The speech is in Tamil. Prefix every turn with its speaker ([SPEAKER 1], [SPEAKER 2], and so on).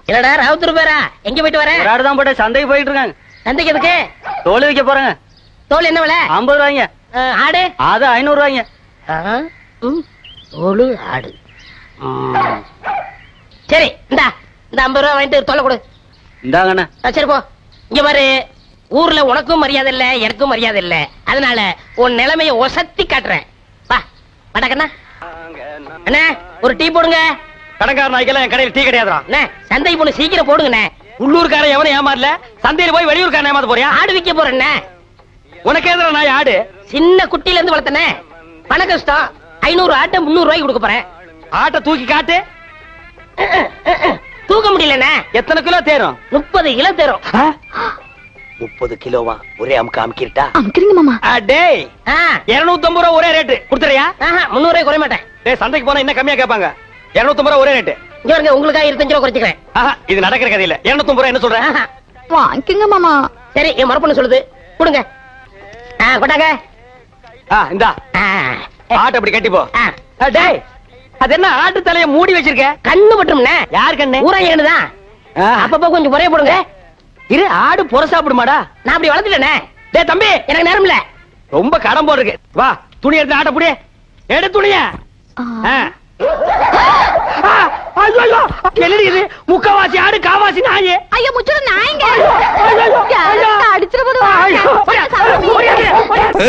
[SPEAKER 1] இல்லடா ராவுத்தூர் பேரா எங்க போயிட்டு வர
[SPEAKER 2] ஒரு ஆடு தான் போட்டு சந்தைக்கு போயிட்டு இருக்காங்க
[SPEAKER 1] சந்தைக்கு எதுக்கு
[SPEAKER 2] தோல் வைக்க போறாங்க
[SPEAKER 1] தோல் என்ன விலை
[SPEAKER 2] ஐம்பது ரூபாய்ங்க
[SPEAKER 1] ஆ, ஆடு
[SPEAKER 2] அது ஐநூறு ரூபாய்ங்க
[SPEAKER 1] ஆ, ம், தோலு ஆடு ம். சரி இந்தா இந்த ஐம்பது ரூபா வாங்கிட்டு தோலை கொடு
[SPEAKER 2] இந்தாங்கண்ணே
[SPEAKER 1] ஆ, சரி போ இங்க பாரு ஊர்ல உனக்கும் மரியாதை இல்ல எனக்கும் மரியாதை இல்ல அதனால உன் நிலைமைய ஒசத்தி காட்டுறேன் வா வடக்கண்ணா அண்ணா ஒரு டீ போடுங்க
[SPEAKER 2] கடைக்கார நாய்க்கெல்லாம் என் கடையில் டீ கிடையாதுடா
[SPEAKER 1] அண்ணா சந்தைக்கு போன சீக்கிரம் போடுங்கண்ணே
[SPEAKER 2] உள்ளூர்காரன் எவனும் ஏமாறல சந்தையில போய் வெளியூர்காரன் ஏமாத்த போறியா
[SPEAKER 1] ஆடு விக்க போறேண்ணே
[SPEAKER 2] உனக்கு எதிர நாய் ஆடு
[SPEAKER 1] சின்ன குட்டில இருந்து வளர்த்தனே பண கஷ்டம் ஐநூறு ஆட்டை முந்நூறு ரூபாய்க்கு கொடுக்க போறேன்
[SPEAKER 2] ஆட்டை தூக்கி காட்டு
[SPEAKER 1] தூக்க முடியலண்ணே
[SPEAKER 2] எத்தனை கிலோ தேரும்
[SPEAKER 1] முப்பது கிலோ தரும்
[SPEAKER 2] முப்பது கிலோவா ஒரே அமுக்கு அமுக்கிட்டா
[SPEAKER 3] அமுக்குறீங்க மாமா
[SPEAKER 2] டேய்
[SPEAKER 1] ஆ,
[SPEAKER 2] இருநூத்தி ஐம்பது ரூபா ஒரே ரேட்டு கொடுத்துறியா
[SPEAKER 1] ஆஹா, முந்நூறு ரூபாய் குறைய மாட்டேன்
[SPEAKER 2] டேய் சந்தைக்கு போனா இன்னும் கம்மியா கேட்பாங்க இருநூத்தி ஐம்பது ரூபா ஒரே ரேட்டு
[SPEAKER 1] இங்க பாருங்க உங்களுக்காக இருபத்தஞ்சு ரூபா குறைச்சிக்கிறேன்
[SPEAKER 2] ஆஹா இது நடக்கிற கதை இல்ல இருநூத்தி ஐம்பது ரூபா என்ன சொல்றேன்
[SPEAKER 1] ஆஹா.
[SPEAKER 3] வாங்கிக்கோங்க மாமா
[SPEAKER 1] சரி என் மரப்பண்ணு சொல்லுது கொடுங்க ஆ கொண்டாங்க
[SPEAKER 2] ஆ இந்தா
[SPEAKER 1] ஆ,
[SPEAKER 2] ஆட்டை அப்படி கட்டிப்போ
[SPEAKER 1] ஆ.
[SPEAKER 2] ஆ, டேய் அது என்ன ஆட்டு தலைய மூடி வச்சிருக்க
[SPEAKER 1] கண்ணு பட்டும்ண்ணே
[SPEAKER 2] யார் கண்ணு
[SPEAKER 1] ஊரா ஏனுதான்
[SPEAKER 2] ஆ,
[SPEAKER 1] அப்பப்போ கொஞ்சம் குறைய போடுங்க
[SPEAKER 2] இரு ஆடு புற சாப்பிடுமாடா
[SPEAKER 1] நான் அப்படி வளர்த்துட்டேனே
[SPEAKER 2] டேய் தம்பி
[SPEAKER 1] எனக்கு நேரம் இல்ல
[SPEAKER 2] ரொம்ப கடன் போல் இருக்கு வா துணி எடுத்து ஆட்ட புடி எடு துணிய
[SPEAKER 3] ஆ.
[SPEAKER 2] கெளிடுது முக்கவாசி ஆடு காவாசி நாயே
[SPEAKER 3] ஐயோ முச்சுடு நாயங்க
[SPEAKER 2] ஐயோ, ஐயோ, ஐயோ.
[SPEAKER 3] அடிச்சிட போது
[SPEAKER 2] ஐயோ,
[SPEAKER 3] வாங்க.
[SPEAKER 2] ஐயோ,
[SPEAKER 3] சாமி.
[SPEAKER 2] ஐயோ, ஐயோ.